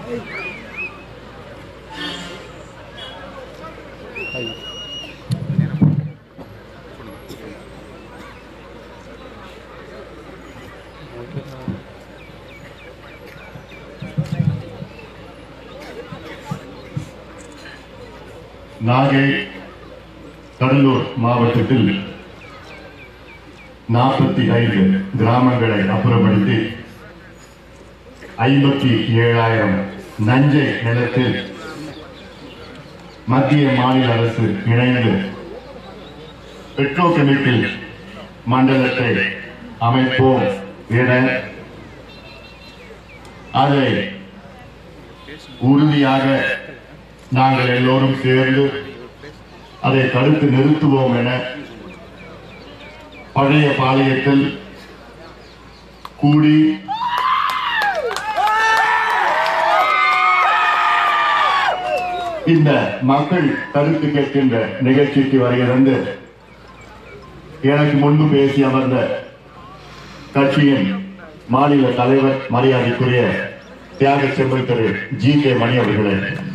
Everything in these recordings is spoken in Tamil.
நாகை கடலூர் மாவட்டத்தில் நாற்பத்தி ஐந்து கிராமங்களை அப்புறப்படுத்தி ஐம்பத்தி ஏழாயிரம் நஞ்சை நிலத்தில் மத்திய மாநில அரசு இணைந்து பெட்ரோகெமிக்கல் மண்டலத்தை அமைப்போம் என அதை உறுதியாக நாங்கள் எல்லோரும் சேர்ந்து அதை தடுத்து நிறுத்துவோம் என பழைய பாளையத்தில் கூடி இந்த மக்கள் கருத்து கேட்கின்ற நிகழ்ச்சிக்கு வருகிறது எனக்கு முன்பு பேசி அமர்ந்த கட்சியின் மாநில தலைவர் மரியாதைக்குரிய தியாக செம்பல் திரு ஜி கே மணி அவர்களே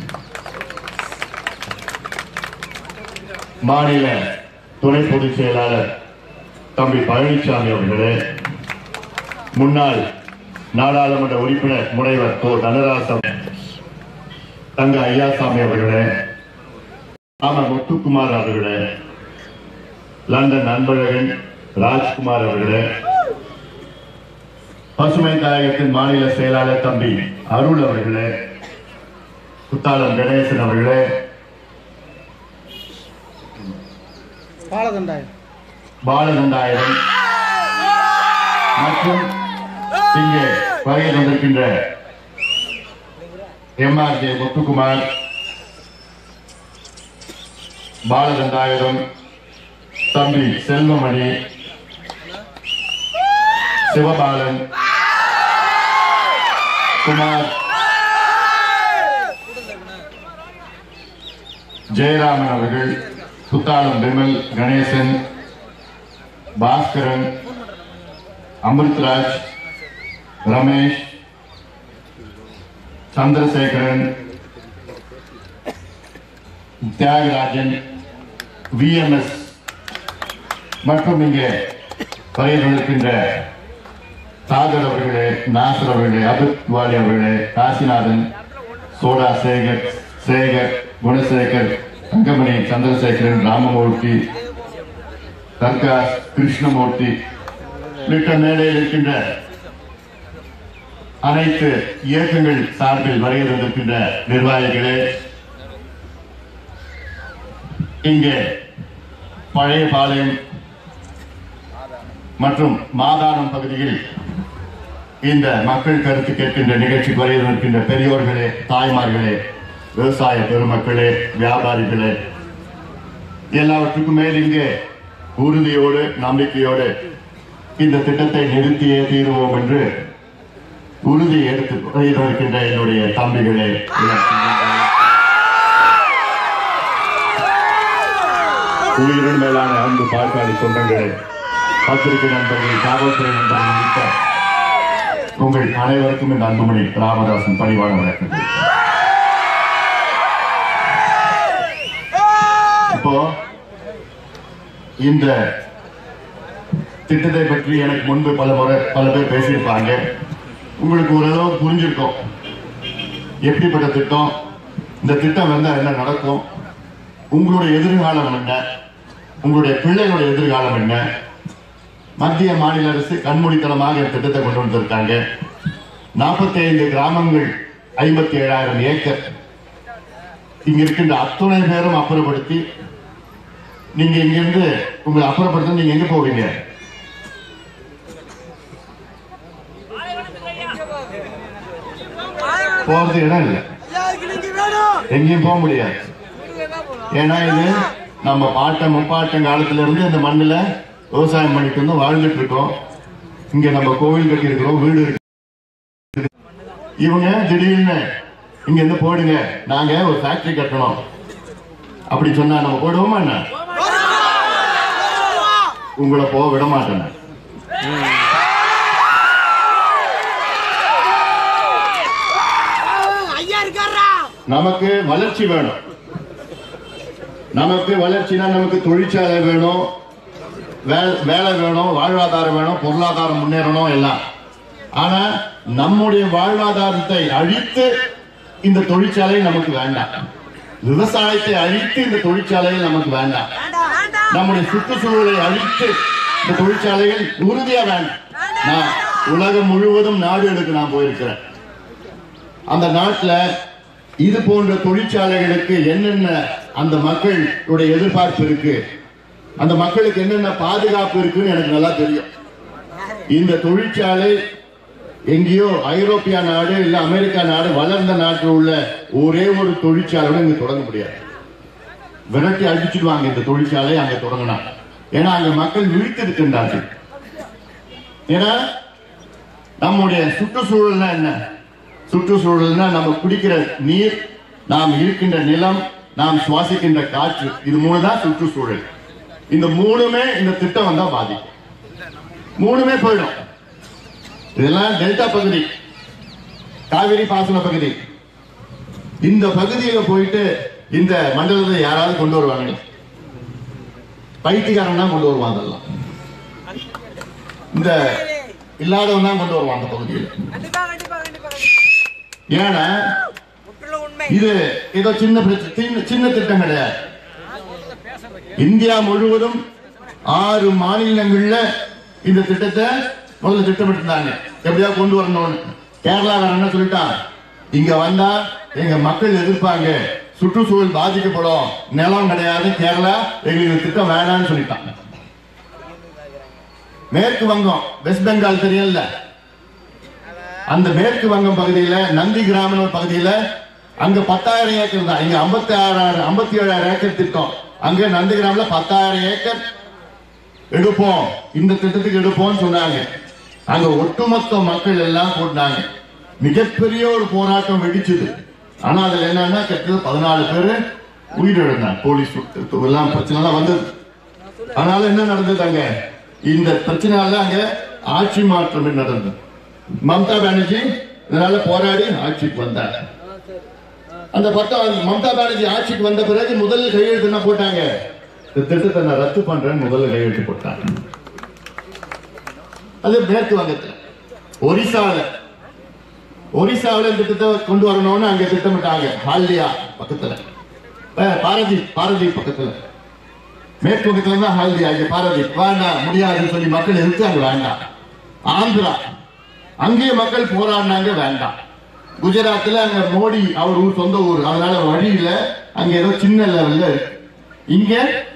மாநில துணை பொதுச் செயலாளர் தம்பி பழனிசாமி அவர்களே முன்னாள் நாடாளுமன்ற உறுப்பினர் முனைவர் கோ தனராசம் தங்க ஐயாசாமி அவர்களே ஆமா முத்துக்குமார் அவர்களே லண்டன் அன்பழகன் ராஜ்குமார் அவர்களே பசுமை தாயகத்தின் மாநில செயலாளர் தம்பி அருள் அவர்களே குத்தாலம் கணேசன் அவர்களே பாலதண்டாயம் பாலதண்டாயிரம் மற்றும் இங்கே வருகை தந்திருக்கின்ற எம்ஆர்ஜே முத்துக்குமார் பாலதண்டாயிரம் தம்பி செல்வமணி சிவபாலன் குமார் ஜெயராமன் அவர்கள் குத்தாலம் விமல் கணேசன் பாஸ்கரன் அமிர்த்ராஜ் ரமேஷ் சந்திரசேகரன் தியாகராஜன் விஎம்எஸ் மற்றும் இங்கே வருகின்ற சாகர் அவர்களே நாசர் அவர்களே அபித் வாலி அவர்களே காசிநாதன் சோடா சேகர் சேகர் குணசேகர் தங்கமணி சந்திரசேகரன் ராமமூர்த்தி தர்காஸ் கிருஷ்ணமூர்த்தி உள்ளிட்ட மேடையில் இருக்கின்ற அனைத்து இயக்கங்கள் சார்பில் வருகை தந்திருக்கின்ற நிர்வாகிகளே இங்கே பழைய பாளையம் மற்றும் மாதானம் பகுதியில் இந்த மக்கள் கருத்து கேட்கின்ற நிகழ்ச்சிக்கு வருகை தந்திருக்கின்ற பெரியோர்களே தாய்மார்களே விவசாய பெருமக்களே வியாபாரிகளே எல்லாவற்றுக்கும் மேல் இங்கே உறுதியோடு நம்பிக்கையோடு இந்த திட்டத்தை நிறுத்தியே தீருவோம் என்று உறுதி எடுத்து இருக்கின்ற என்னுடைய தம்பிகளே உயிரின் மேலான அன்பு பாட்டாளி சொந்தங்களே பத்திரிகை நண்பர்கள் காவல்துறை நண்பர்கள் உள்ளிட்ட உங்கள் அனைவருக்கும் இந்த அன்புமணி ராமதாசன் பணிவான வணக்கங்கள் இப்போ இந்த திட்டத்தை பற்றி எனக்கு முன்பு பல முறை பல பேர் பேசியிருப்பாங்க உங்களுக்கு ஓரளவு புரிஞ்சிருக்கும் எப்படிப்பட்ட திட்டம் இந்த திட்டம் வந்தா என்ன நடக்கும் உங்களுடைய எதிர்காலம் என்ன உங்களுடைய பிள்ளைகளுடைய எதிர்காலம் என்ன மத்திய மாநில அரசு கண்மூடித்தனமாக இந்த திட்டத்தை கொண்டு வந்திருக்காங்க நாற்பத்தி ஐந்து கிராமங்கள் ஐம்பத்தி ஏழாயிரம் ஏக்கர் இங்க இருக்கின்ற அத்துணை பேரும் அப்புறப்படுத்தி நீங்க இங்கிருந்து உங்களை அப்புறப்படுத்த நீங்க எங்க போவீங்க போறது இடம் இல்லை எங்கேயும் போக முடியாது ஏன்னா இது நம்ம பாட்டன் முப்பாட்டன் காலத்துல இருந்து இந்த மண்ணுல விவசாயம் பண்ணிட்டு வந்து வாழ்ந்துட்டு இருக்கோம் இங்க நம்ம கோவில் கட்டி இருக்கிறோம் வீடு இருக்கு இவங்க திடீர்னு இங்க இருந்து போடுங்க நாங்க ஒரு ஃபேக்டரி கட்டணும் அப்படி சொன்னா நம்ம போடுவோமா என்ன உங்களை போக விட மாட்டேன் நமக்கு வளர்ச்சி வேணும் நமக்கு வளர்ச்சினா நமக்கு தொழிற்சாலை வேணும் வே- வேலை வேணும் வாழ்வாதாரம் வேணும் பொருளாதாரம் முன்னேறணும் எல்லாம் ஆனா நம்முடைய வாழ்வாதாரத்தை அழித்து இந்த தொழிற்சாலை நமக்கு வேண்டாம் விவசாயத்தை அழித்து இந்த தொழிற்சாலைகள் நமக்கு வேண்டாம் நம்முடைய சுற்றுச்சூழலை அழித்து இந்த தொழிற்சாலைகள் உறுதியா வேண்டாம் நான் உலகம் முழுவதும் நாடு எடுக்க நான் போயிருக்கிறேன் அந்த நாட்டுல இது போன்ற தொழிற்சாலைகளுக்கு என்னென்ன அந்த மக்களுடைய எதிர்பார்ப்பு இருக்கு அந்த மக்களுக்கு என்னென்ன பாதுகாப்பு இருக்குன்னு எனக்கு நல்லா தெரியும் இந்த தொழிற்சாலை எங்கேயோ ஐரோப்பிய நாடு இல்ல அமெரிக்கா நாடு வளர்ந்த நாட்டில் உள்ள ஒரே ஒரு தொழிற்சாலையோட இங்க தொடங்க முடியாது விரட்டி அடிச்சிடுவாங்க இந்த தொழிற்சாலை அங்க தொடங்கினா ஏன்னா அங்க மக்கள் விழித்திருக்கின்றார்கள் ஏன்னா நம்முடைய சுற்றுச்சூழல்னா என்ன சுற்றுச்சூழல்னா நம்ம குடிக்கிற நீர் நாம் இருக்கின்ற நிலம் நாம் சுவாசிக்கின்ற காற்று இது மூணு தான் சுற்றுச்சூழல் இந்த மூணுமே இந்த திட்டம் வந்தா பாதிக்கும் மூணுமே போயிடும் இதெல்லாம் டெல்டா பகுதி காவிரி பாசன பகுதி இந்த பகுதியில போயிட்டு இந்த மண்டலத்தை யாராவது கொண்டு வருவாங்க பைத்தியக்காரன் தான் கொண்டு வருவான் அதெல்லாம் இந்த இல்லாதவன் தான் கொண்டு வருவான் அந்த பகுதியில் கண்டிப்பா கண்டிப்பா கண்டிப்பா கண்டிப்பா. ஏன்னா முற்றிலும் உண்மை இது ஏதோ சின்ன பிரச்சனை சின்ன சின்ன திட்டம் கிடையாது இந்தியா முழுவதும் ஆறு மாநிலங்கள்ல இந்த திட்டத்தை முதல்ல திட்டமிட்டிருந்தாங்க எப்படியா கொண்டு வரணும்னு கேரளா என்ன சொல்லிட்டான் இங்க வந்தா எங்க மக்கள் எதிர்ப்பாங்க சுற்றுச்சூழல் பாதிக்கப்படும் நிலம் கிடையாது கேரளா எங்களுக்கு இந்த திட்டம் வேணாம்னு சொல்லிட்டாங்க மேற்கு வங்கம் வெஸ்ட் பெங்கால் தெரியல அந்த மேற்கு வங்கம் பகுதியில நந்தி கிராமம் ஒரு பகுதியில அங்க பத்தாயிரம் ஏக்கர் தான் இங்க ஐம்பத்தி ஆறாயிரம் ஐம்பத்தி ஏழாயிரம் ஏக்கர் திட்டம் அங்க நந்தி கிராம்ல பத்தாயிரம் ஏக்கர் எடுப்போம் இந்த திட்டத்துக்கு எடுப்போம்னு சொன்னாங்க அங்க ஒட்டுமொத்த மக்கள் எல்லாம் கூட்டினாங்க மிகப்பெரிய ஒரு போராட்டம் வெடிச்சது ஆனா அதுல என்னன்னா கிட்டத்தட்ட பதினாலு பேரு உயிரிழந்தாங்க போலீஸ் சுட்டு- எல்லாம் பிரச்சனை எல்லாம் வந்தது ஆனாலும் என்ன நடந்தது அங்க இந்த பிரச்சனையால அங்க ஆட்சி மாற்றம் நடந்தது மம்தா பானர்ஜி இதனால போராடி ஆட்சிக்கு வந்தாங்க அந்த பட்டம் மம்தா பானர்ஜி ஆட்சிக்கு வந்த பிறகு முதல் கையெழுத்து என்ன போட்டாங்க இந்த திட்டத்தை நான் ரத்து பண்றேன்னு முதல்ல கையெழுத்து போட்டாங்க அது மேற்கு வங்கத்துல ஒரிசால ஒரிசாவில இந்த திட்டத்தை கொண்டு வரணும்னு அங்க திட்டமிட்டாங்க ஹால்டியா பக்கத்துல அஹ், பாரதீப் பாரதீப் பக்கத்துல மேற்கு வங்கத்துல தான் ஹால்டியா இங்க பாரதீப் வேண்டாம் முடியாதுன்னு சொல்லி மக்கள் எதிர்த்து அங்க வேண்டாம் ஆந்திரா அங்கேயே மக்கள் போராடினாங்க வேண்டாம் குஜராத்ல அங்க மோடி அவர் ஊர் சொந்த ஊர் அதனால வழியில அங்க ஏதோ சின்ன லெவல்ல இருக்கு இங்க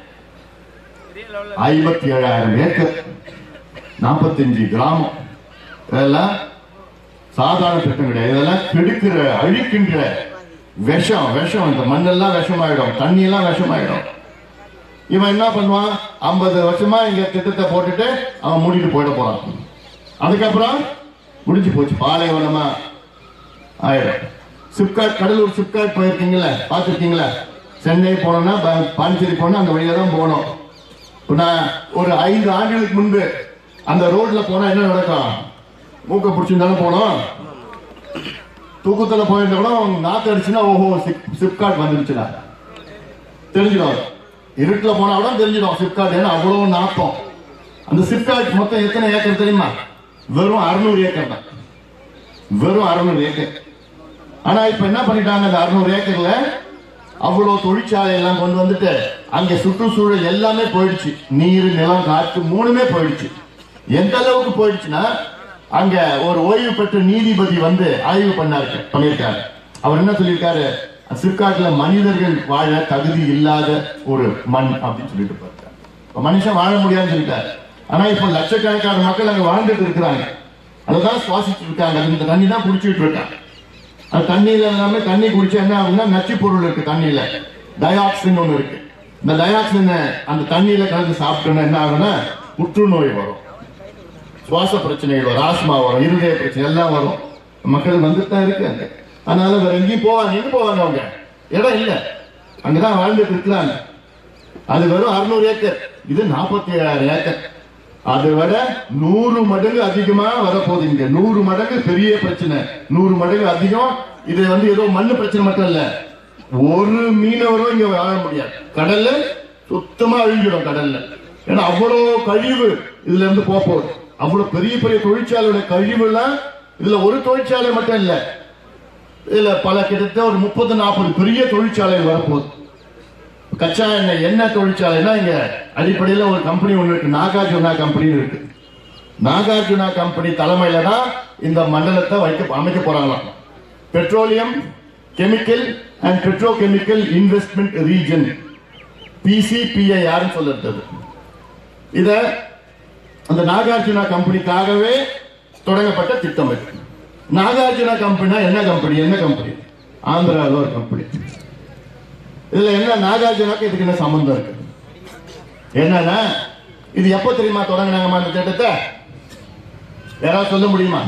ஐம்பத்தி ஏழாயிரம் ஏக்கர் நாற்பத்தஞ்சு கிராமம் இதெல்லாம் சாதாரண திட்டம் கிடையாது இதெல்லாம் கெடுக்கிற அழிக்கின்ற விஷம் விஷம் இந்த மண்ணெல்லாம் விஷமாயிடும் தண்ணி எல்லாம் விஷமாயிடும் இவன் என்ன பண்ணுவான் ஐம்பது வருஷமா இங்க திட்டத்தை போட்டுட்டு அவன் மூடிட்டு போயிட போறான் அதுக்கப்புறம் முடிஞ்சு போச்சு பாலைவனமா ஆயிடும் சிப்காட் கடலூர் சிப்காட் போயிருக்கீங்களா பார்த்துருக்கீங்களா சென்னை போனோம்னா ப- பாண்டிச்சேரி போனா அந்த வழியா தான் போகணும் இப்ப நான் ஒரு ஐந்து ஆண்டுகளுக்கு முன்பு அந்த ரோட்ல போனா என்ன நடக்கும் மூக்க பிடிச்சிருந்தாலும் போனோம் தூக்கத்துல போயிருந்தா கூட நாத்து அடிச்சுன்னா ஓஹோ சிப் சிப்காட் வந்துருச்சுடா தெரிஞ்சிடும் இருட்டுல போனா கூட தெரிஞ்சிடும் சிப்காட் ஏன்னா அவ்வளவு நாத்தம் அந்த சிப்காட் மொத்தம் எத்தனை ஏக்கர் தெரியுமா வெறும் அறுநூறு ஏக்கர் தான் வெறும் அறுநூறு ஏக்கர் ஆனா இப்ப என்ன பண்ணிட்டாங்க அந்த அறுநூறு ஏக்கர்ல அவ்வளவு தொழிற்சாலை எல்லாம் கொண்டு வந்துட்டு அங்க சுற்றுச்சூழல் எல்லாமே போயிடுச்சு நீர் நிலம் காற்று மூணுமே போயிடுச்சு எந்த அளவுக்கு போயிடுச்சுன்னா அங்க ஒரு ஓய்வு பெற்ற நீதிபதி வந்து ஆய்வு பண்ணாரு பண்ணியிருக்காரு அவர் என்ன சொல்லியிருக்காரு சிற்காட்டுல மனிதர்கள் வாழ தகுதி இல்லாத ஒரு மண் அப்படின்னு சொல்லிட்டு பார்த்தாரு இப்ப மனுஷன் வாழ முடியாதுன்னு சொல்லிட்டாரு ஆனா இப்ப லட்சக்கணக்கான மக்கள் அங்க வாழ்ந்துட்டு இருக்கிறாங்க அததான் சுவாசிச்சுட்டு இருக்காங்க இந்த தண்ணி தான் குடிச்சிட்டு இருக்காங்க அந்த தண்ணியில எல்லாமே தண்ணி குடிச்சா என்ன ஆகும்னா நச்சு பொருள் இருக்கு தண்ணியில டயாக்சின் ஒண்ணு இருக்கு இந்த டயாக்சின் அந்த தண்ணியில கலந்து சாப்பிட்டோம்னா என்ன ஆகும்னா புற்றுநோய் வரும் சுவாச பிரச்சனைகள் வரும் ஆஸ்மா வரும் இருதய பிரச்சனை எல்லாம் வரும் மக்கள் வந்துட்டு தான் இருக்கு அங்க அதனால வேற எங்கேயும் போவாங்க எங்க போவாங்க அவங்க இடம் இல்ல அங்கதான் வாழ்ந்துட்டு இருக்கிறாங்க அது வெறும் அறுநூறு ஏக்கர் இது நாற்பத்தி ஏழாயிரம் ஏக்கர் அதை விட நூறு மடங்கு அதிகமா வரப்போகுது இங்க நூறு மடங்கு பெரிய பிரச்சனை நூறு மடங்கு அதிகம் இது வந்து ஏதோ மண்ணு பிரச்சனை மட்டும் இல்ல ஒரு மீனவரும் இங்க வாழ முடியாது கடல்ல சுத்தமா அழிஞ்சிடும் கடல்ல ஏன்னா அவ்வளவு கழிவு இதுல இருந்து போக போகுது அவ்வளவு பெரிய பெரிய தொழிற்சாலையோட கழிவு எல்லாம் இதுல ஒரு தொழிற்சாலை மட்டும் இல்ல இதுல பல கிட்டத்தட்ட ஒரு முப்பது நாற்பது பெரிய தொழிற்சாலை வரப்போகுது கச்சா எண்ணெய் எண்ணெய் தொழிற்சாலைனா இங்க அடிப்படையில ஒரு கம்பெனி ஒண்ணு இருக்கு நாகார்ஜுனா கம்பெனி இருக்கு நாகார்ஜுனா கம்பெனி தலைமையில தான் இந்த மண்டலத்தை வைக்க அமைக்க போறாங்களாம் petroleum chemical and petro chemical investment region PCPI யாருன்னு சொல்லிருந்தது இத அந்த நாகார்ஜுனா கம்பெனிக்காகவே தொடங்கப்பட்ட திட்டம் இது நாகார்ஜுனா கம்பெனினா என்ன கம்பெனி என்ன கம்பெனி ஆந்திராவில் ஒரு கம்பெனி இதுல என்ன நாகார்ஜுனாக்கு இதுக்கு என்ன சம்பந்தம் இருக்கு என்னன்னா இது எப்போ தெரியுமா தொடங்கினாங்கம்மா இந்த திட்டத்தை யாராவது சொல்ல முடியுமா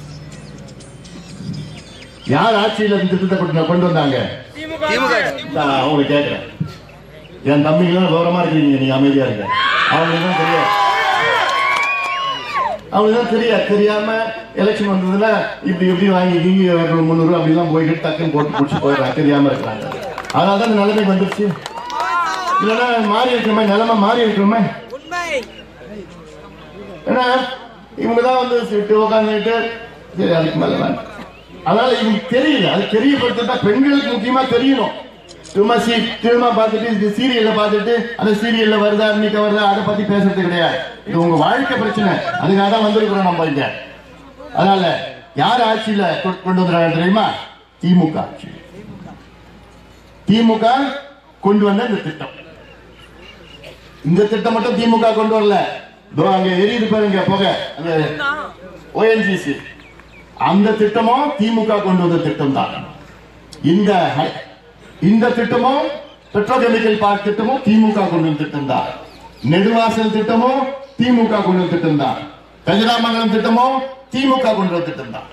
யார் ஆட்சியில இந்த திட்டத்தை கொண்டு கொண்டு வந்தாங்க திமுக நான் அவங்களுக்கு கேட்கிறேன் என் தம்பிங்களும் விவரமா இருக்கீங்க நீங்க அமைதியா இருக்க அவங்களுக்கு தான் தெரியாது அவங்களுக்கு தான் தெரியாது தெரியாம எலெக்ஷன் வந்ததுல இப்படி இப்படி வாங்கி கீங்கி ஒரு முந்நூறு அப்படிலாம் போய்கிட்டு டக்குன்னு போட்டு பிடிச்சி போயிடுறாங்க தெரியாம இருக்கிறாங்க அதனால தான் இந்த நிலைமை வந்துருச்சு இல்லைன்னா மாறி இருக்கிறோமே நிலைமை மாறி இருக்கிறோமே உண்மை ஏன்னா இவங்க தான் வந்து சிட்டு உட்காந்துட்டு சரி அதுக்கு மேல வேண்டாம் அதனால இவங்களுக்கு தெரியல அது தெரியப்படுத்தா பெண்களுக்கு முக்கியமா தெரியணும் சும்மா சி திரும்ப பார்த்துட்டு இந்த சீரியல்ல பார்த்துட்டு அந்த சீரியல்ல வருதா இன்னைக்கு வருதா அதை பத்தி பேசுறது கிடையாது இது உங்க வாழ்க்கை பிரச்சனை அதுக்காக தான் வந்திருக்கிறோம் நம்ம இங்க அதனால யார் ஆட்சியில கொ- கொண்டு வந்துறாங்க தெரியுமா திமுக ஆட்சி திமுக கொண்டு வந்த இந்த திட்டம் இந்த திட்டம் மட்டும் திமுக கொண்டு வரல இதோ அங்க எரியுது பாருங்க புகை அந்த ஓஎன்ஜிசி அந்த திட்டமும் திமுக கொண்டு வந்த திட்டம் தான் இந்த ஹை- இந்த திட்டமும் பெட்ரோகெமிக்கல் பார்க் திட்டமும் திமுக கொண்டு வந்த திட்டம் தான் நெடுவாசல் திட்டமும் திமுக கொண்டு வந்த திட்டம் தான் கஜராமங்கலம் திட்டமும் திமுக கொண்டு வந்த திட்டம் தான்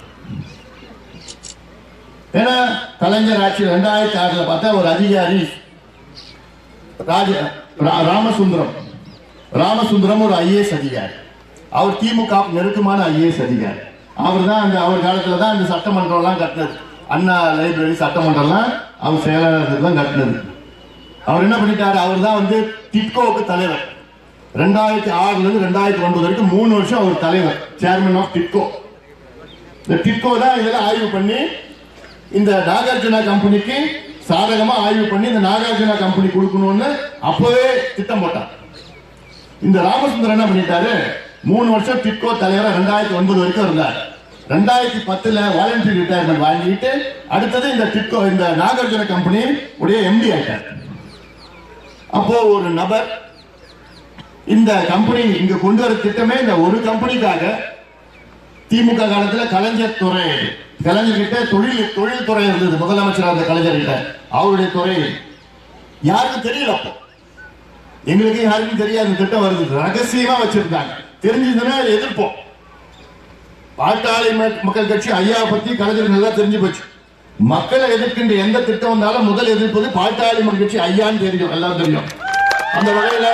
ஏன்னா கலைஞர் ஆட்சி ரெண்டாயிரத்தி ஆறுல பார்த்தா ஒரு அதிகாரி ராஜ ரா- ராமசுந்தரம் ராமசுந்தரம் ஒரு ஐஏஎஸ் அதிகாரி அவர் திமுக க்கு நெருக்கமான ஐஏஎஸ் அதிகாரி அவர் தான் அந்த அவர் காலத்துல தான் அந்த சட்டமன்றம் எல்லாம் கட்டினது அண்ணா லைப்ரரி சட்டமன்றம்லாம் அவர் செயலாளர் தான் கட்டினது அவர் என்ன பண்ணிட்டாரு அவர் தான் வந்து டிட்கோவுக்கு தலைவர் ரெண்டாயிரத்தி ஆறுல இருந்து ரெண்டாயிரத்தி ஒன்பது வரைக்கும் மூணு வருஷம் அவர் தலைவர் சேர்மன் ஆஃப் டிட்கோ இந்த டிட்கோ தான் இதெல்லாம் ஆய்வு பண்ணி இந்த நாகார்ஜுனா கம்பெனிக்கு சாதகமா ஆய்வு பண்ணி இந்த நாகார்ஜுனா கம்பெனி கொடுக்கணும்னு அப்பவே திட்டம் போட்டார் இந்த ராமசுந்தரம் என்ன பண்ணிட்டாரு மூணு வருஷம் டிட்கோ தலைவரா ரெண்டாயிரத்தி ஒன்பது வரைக்கும் இருந்தார் ரெண்டாயிரத்தி பத்துல வாலண்டரி ரிட்டையர்மெண்ட் வாங்கிட்டு அடுத்தது இந்த டிட்கோ இந்த நாகார்ஜுன கம்பெனி உடைய எம்டி ஆயிட்டார் அப்போ ஒரு நபர் இந்த கம்பெனி இங்க கொண்டு வர திட்டமே இந்த ஒரு கம்பெனிக்காக திமுக காலத்துல கலைஞர் துறை கலைஞர் கிட்ட தொழில் தொழில் துறை இருந்தது முதலமைச்சர் அந்த கலைஞர் கிட்ட அவருடைய துறை யாருக்கும் தெரியல அப்போ எங்களுக்கு யாருக்கும் தெரியாது இந்த திட்டம் வருது ரகசியமா வச்சிருந்தாங்க தெரிஞ்சதுன்னா அதை எதிர்ப்போம் பாட்டாளி ம- மக்கள் கட்சி ஐயா பத்தி கலைஞர் நல்லா தெரிஞ்சு போச்சு மக்களை எதிர்க்கின்ற எந்த திட்டம் வந்தாலும் முதல் எதிர்ப்பது பாட்டாளி மக்கள் கட்சி ஐயான்னு தெரியும் எல்லாம் தெரியும் அந்த வகையில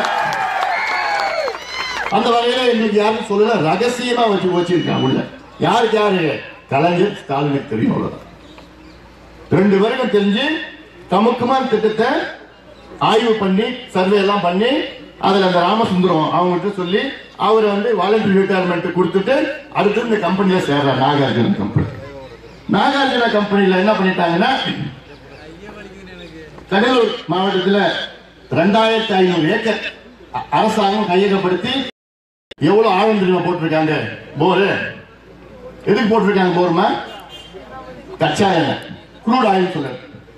அந்த வகையில இன்னைக்கு யாரும் சொல்லல ரகசியமா வச்சு வச்சிருக்காங்க உள்ள யாருக்கு யாரு கலைஞர் ஸ்டாலினுக்கு தெரியும் அவ்வளவுதான் ரெண்டு பேருக்கும் தெரிஞ்சு தமக்குமார் திட்டத்தை ஆய்வு பண்ணி சர்வே எல்லாம் பண்ணி அதுல அந்த ராமசுந்தரம் அவங்ககிட்ட சொல்லி அவர் வந்து வாலண்டரி ரிட்டையர்மெண்ட் கொடுத்துட்டு அடுத்து இந்த கம்பெனில சேர்றார் நாகார்ஜுன கம்பெனி நாகார்ஜுன கம்பெனில என்ன பண்ணிட்டாங்கன்னா கடலூர் மாவட்டத்துல ரெண்டாயிரத்தி ஐநூறு ஏக்கர் அ- அரசாங்கம் கையகப்படுத்தி எவ்வளவு ஆழம் தெரியுமா போட்டிருக்காங்க போரு எதுக்கு போட்டிருக்காங்க போருமா கச்சா எண்ணெய் குரூட் ஆயில் சொல்லுங்க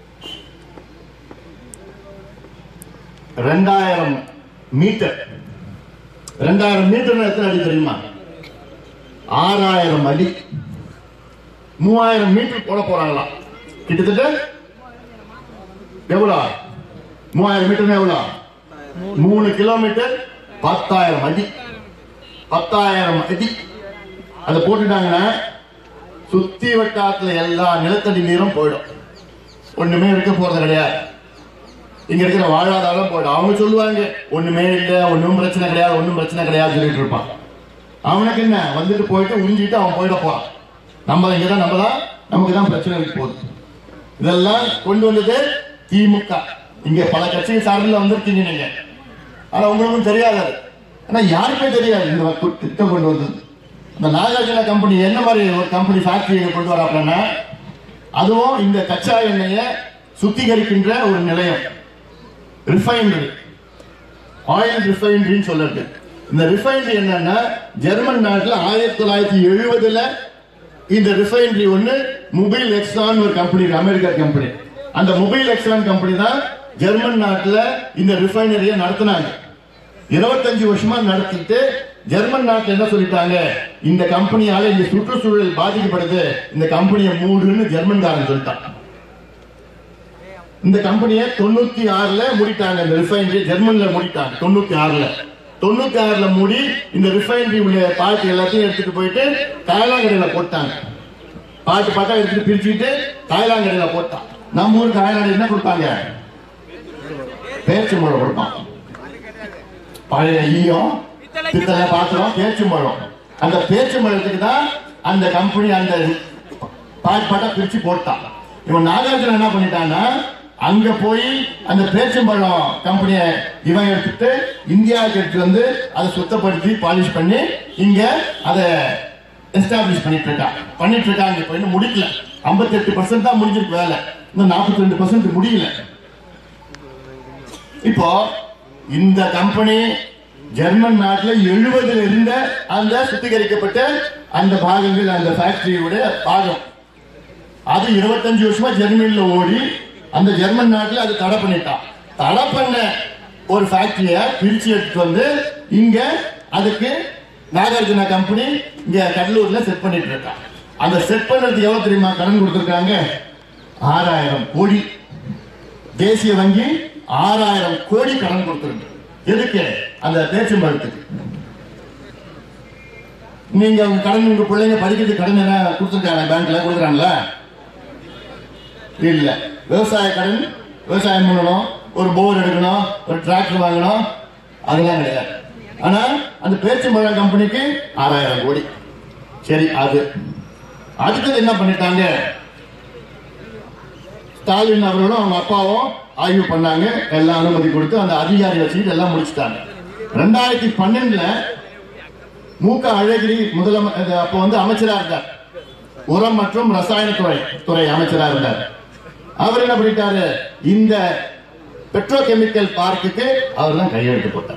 ரெண்டாயிரம் மீட்டர் ரெண்டாயிரம் மீட்டர் எத்தனை அடி தெரியுமா ஆறாயிரம் அடி மூவாயிரம் மீட்டர் போட போறாங்களாம் கிட்டத்தட்ட எவ்வளோ மூவாயிரம் மீட்டர் எவ்வளோ மூணு கிலோமீட்டர் பத்தாயிரம் அடி பத்தாயிரம் அடி அதை போட்டுட்டாங்கன்னா சுத்தி வட்டாரத்துல எல்லா நிலத்தடி நீரும் போயிடும் ஒண்ணுமே இருக்க போறது கிடையாது இங்க இருக்கிற வாழ்வாதாரம் போயிடும் அவங்க சொல்லுவாங்க ஒண்ணுமே இல்லை ஒண்ணும் பிரச்சனை கிடையாது ஒண்ணும் பிரச்சனை கிடையாது சொல்லிட்டு இருப்பான் அவனுக்கு என்ன வந்துட்டு போயிட்டு உறிஞ்சிட்டு அவன் போயிட போறான் நம்ம இங்க தான் நம்ம தான் நமக்கு தான் பிரச்சனை இருக்கு போகுது இதெல்லாம் கொண்டு வந்தது திமுக இங்க பல கட்சிகள் சார்பில் வந்திருக்கீங்க நீங்க ஆனா உங்களுக்கும் தெரியாது அது. ஆனா யாருக்குமே தெரியாது இந்த கு- திட்டம் கொண்டு வந்தது இந்த நாகார்ஜுனா கம்பெனி என்ன மாதிரி ஒரு கம்பெனி ஃபேக்டரியை கொண்டு வராப்லன்னா அதுவும் இந்த கச்சா எண்ணெயை சுத்திகரிக்கின்ற ஒரு நிலையம் ரிஃபைனரி ஆயில் ரிஃபைனரின்னு சொல்றது இந்த ரிஃபைனரி என்னன்னா ஜெர்மன் நாட்டுல ஆயிரத்தி தொள்ளாயிரத்தி எழுபதுல இந்த ரிஃபைனரி ஒண்ணு மொபைல் எக்ஸான் ஒரு கம்பெனி அமெரிக்கா கம்பெனி அந்த மொபைல் எக்ஸான் கம்பெனி தான் ஜெர்மன் நாட்டுல இந்த ரிஃபைனரியை நடத்தினாங்க இருபத்தஞ்சு வருஷமா நடத்திட்டு ஜெர்மன் நாட்டுல என்ன சொல்லிட்டாங்க இந்த கம்பெனியால இந்த சுற்றுச்சூழல் பாதிக்கப்படுது இந்த கம்பெனியை மூடுன்னு ஜெர்மன்காரன் சொல்லிட்டான் இந்த கம்பெனியை தொண்ணூத்தி ஆறுல மூடிட்டாங்க இந்த ரிஃபைனரி ஜெர்மன்ல மூடிட்டாங்க தொண்ணூத்தி ஆறுல தொண்ணூத்தி ஆறுல மூடி இந்த ரிஃபைனரி உள்ள பாட்டு எல்லாத்தையும் எடுத்துட்டு போயிட்டு காயலாங்கடையில போட்டாங்க பாட்டு பாட்டா எடுத்துட்டு பிரிச்சுட்டு காயலாங்கடையில போட்டான் நம்ம ஊர் காயலாங்கடை என்ன கொடுப்பாங்க பேச்சு கொடுப்பான் பழைய ஈயம் பித்தளை பாத்திரம் பேச்சும்பழம் அந்த பேச்சும்பழத்துக்கு தான் அந்த கம்பெனி அந்த பாட் பாட்டா பிரிச்சு போட்டான் இவன் நாகார்ஜுன என்ன பண்ணிட்டான்னா அங்க போய் அந்த பேச்சம்பழம் கம்பெனியை இவன் எடுத்துட்டு இந்தியாவுக்கு எடுத்து வந்து அதை சுத்தப்படுத்தி பாலிஷ் பண்ணி இங்க அதை எஸ்டாப்ளிஷ் பண்ணிட்டு இருக்கான் பண்ணிட்டு இருக்காங்க இப்ப இன்னும் முடிக்கல 58% பர்சன்ட் தான் முடிஞ்சிருக்கு வேலை இன்னும் 42% ரெண்டு பர்சன்ட் முடியல இப்போ இந்த கம்பெனி ஜெர்மன் நாட்டுல எழுபதுல இருந்த அந்த சுத்திகரிக்கப்பட்ட அந்த பாகங்கள் அந்த ஃபேக்டரியோட பாகம் அது இருபத்தஞ்சு வருஷமா ஜெர்மனில ஓடி அந்த ஜெர்மன் நாட்டுல அது தடை பண்ணிட்டான் தடை பண்ண ஒரு ஃபேக்டரிய பிரிச்சு எடுத்துட்டு வந்து இங்க அதுக்கு நாகார்ஜுனா கம்பெனி இங்க கடலூர்ல செட் பண்ணிட்டு இருக்கான் அந்த செட் பண்றதுக்கு எவ்வளவு தெரியுமா கடன் கொடுத்திருக்காங்க ஆறாயிரம் கோடி தேசிய வங்கி ஆறாயிரம் கோடி கடன் கொடுத்திருக்கு எதுக்கு அந்த பேச்சும்பழத்துக்கு நீங்க உங்க கடன் உங்க பிள்ளைங்க படிக்கிறதுக்கு கடன் என்ன கொடுத்துருக்காங்க பேங்க்ல கொடுக்குறாங்களா இல்ல விவசாய கடன் விவசாயம் பண்ணணும் ஒரு போர் எடுக்கணும் ஒரு டிராக்டர் வாங்கணும் அதெல்லாம் கிடையாது ஆனா அந்த பேச்சும்பழம் கம்பெனிக்கு ஆறாயிரம் கோடி சரி அது அடுத்தது என்ன பண்ணிட்டாங்க ஸ்டாலின் அவர்களும் அவங்க அப்பாவும் ஆய்வு பண்ணாங்க எல்லாம் அனுமதி கொடுத்து அந்த அதிகாரி வச்சுக்கிட்டு எல்லாம் முடிச்சிட்டாங்க ரெண்டாயிரத்தி பன்னெண்டுல மூக்க அழகிரி முதலம இது அப்போ வந்து அமைச்சரா இருந்தார் உரம் மற்றும் ரசாயன துறை துறை அமைச்சரா இருந்தார் அவர் என்ன பண்ணிட்டாரு இந்த பெட்ரோகெமிக்கல் பார்க்குக்கு அவர் தான் கையெழுத்து போட்டார்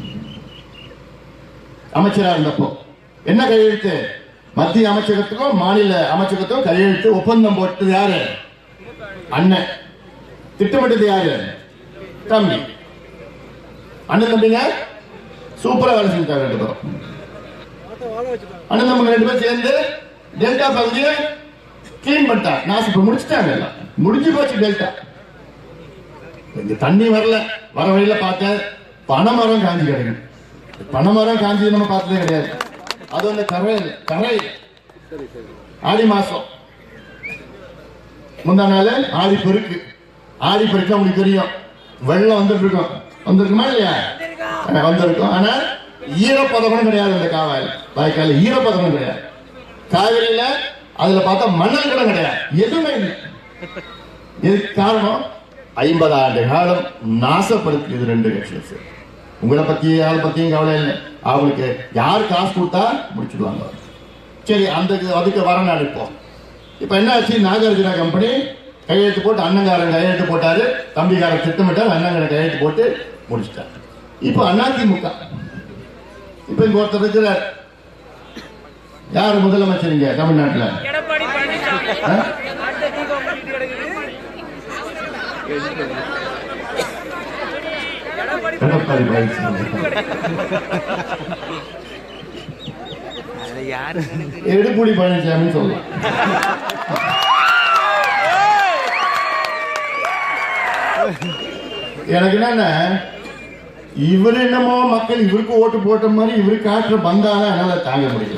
அமைச்சரா இருந்தப்போ என்ன கையெழுத்து மத்திய அமைச்சகத்துக்கும் மாநில அமைச்சகத்துக்கும் கையெழுத்து ஒப்பந்தம் போட்டது யாரு அண்ணன் திட்டமிட்டது யாரு தம்பி அண்ணன் தம்பிங்க சூப்பரா வேலை செஞ்சாங்க ரெண்டு பேரும் அண்ணன் தம்பிங்க ரெண்டு பேரும் சேர்ந்து டெல்டா பகுதியை கிளீன் பண்ணிட்டாங்க நான் இப்ப முடிச்சிட்டாங்க எல்லாம் முடிஞ்சு போச்சு டெல்டா இங்க தண்ணி வரல வர வழியில பார்த்தேன் பனைமரம் காஞ்சி கிடக்கு பனைமரம் காஞ்சி நம்ம பார்த்ததே கிடையாது அது வந்து கரை கரை ஆடி மாசம் முந்தா நாள் ஆடி பெருக்கு ஆடி பெருக்கு உங்களுக்கு தெரியும் வெள்ளம் வந்துட்டு இருக்கும் வந்திருக்குமா இல்லையா அஹ் வந்திருக்கும் ஆனா ஈரப்பதமும் கிடையாது இந்த காவாயில் வாய்க்கால ஈரப்பதமும் கிடையாது காவிரியில அதுல பார்த்தா மணல் கூட கிடையாது எதுவுமே இல்லை இதுக்கு காரணம் ஐம்பது ஆண்டு காலம் நாசப்படுத்தியது ரெண்டு கட்சியும் சேர்ந்து. உங்களை பத்தி யாரை பத்தியும் கவலை இல்லை அவங்களுக்கு யார் காசு கொடுத்தா முடிச்சிடுவாங்க சரி அந்த இது- அதுக்கு வரணும் இப்போ இப்ப என்ன ஆச்சு நாகார்ஜுனா கம்பெனி கையெழுத்து போட்டு அண்ணங்காரன் கையெழுத்து போட்டாரு தம்பிக்காரன் திட்டமிட்டார் அண்ணங்காரன் கையெழுத்து போட்டு முடிச்சிட்டார் இப்போ அதிமுக இப்ப இங்க ஒருத்தர் இருக்கிறார் யார் முதலமைச்சர் இங்க தமிழ்நாட்டுல எடப்பாடி பழனிசாமி ஆ? அடுத்த தீபம் வீட்டு கிடக்குது எடப்பாடி எடப்பாடி பழனிசாமி எடுப்புடி பழனிசாமின்னு சொல்லலாம் எனக்கு என்னன்னா இவர் என்னமோ மக்கள் இவருக்கு ஓட்டு போட்ட மாதிரி இவரு காட்டுற பந்தால என்னால தாங்க முடியல